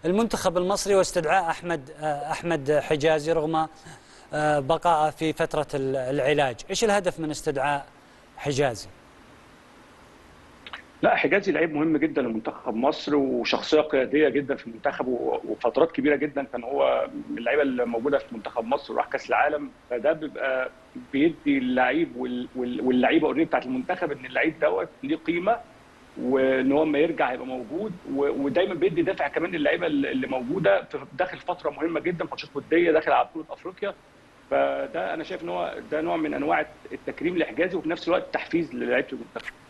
المنتخب المصري واستدعاء احمد احمد حجازي رغم بقائه في فتره العلاج، ايش الهدف من استدعاء حجازي؟ لا حجازي لعيب مهم جدا لمنتخب مصر وشخصيه قياديه جدا في المنتخب وفترات كبيره جدا كان هو من اللعيبه اللي موجوده في منتخب مصر وراح كاس العالم فده بيبقى بيدي اللعيب واللعيبه اوريدي بتاعت المنتخب ان اللعيب دوت ليه قيمه وان هو لما يرجع هيبقى موجود ودايما بيدي دافع كمان للعيبه اللي موجوده في داخل فتره مهمه جدا ماتشات وديه داخل على بطوله افريقيا فده انا شايف ان هو ده نوع من انواع التكريم لحجازي وفي نفس الوقت تحفيز للعيبه المنتخب